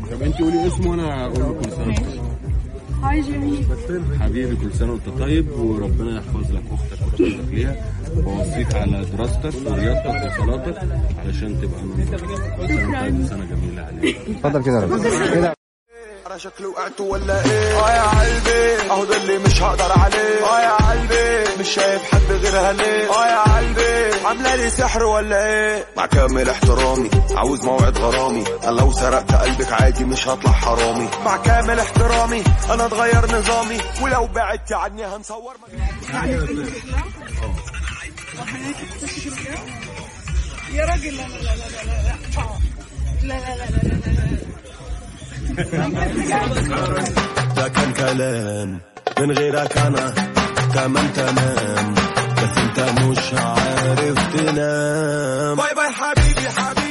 طب انت قولي اسمه وانا اقول له كل سنه وانت طيب. هاي جيمي حبيبي كل سنه وانت طيب وربنا يحفظ لك اختك ويحفظك ليها ووصيك على دراستك ورياضتك وصلاتك علشان تبقى من كل سنه وانت طيب سنه جميله عليك اتفضل كده يا رب. كده انا شكلي وقعت ولا ايه اه يا قلبي اهو ده اللي مش هقدر عليه اه يا قلبي مش شايف حد غيرها ليه اه يا قلبي عامله لي سحر ولا ايه مع كامل احترامي عاوز موعد غرامي انا لو سرقت قلبك عادي مش هطلع حرامي مع كامل احترامي انا اتغير نظامي ولو بعدت عني هنصور يا راجل لا لا لا لا لا لا لا لا لا لا لا ده كان كلام من غيرك انا تمام تمام بس انت مش عارف تنام باي باي حبيبي حبيبي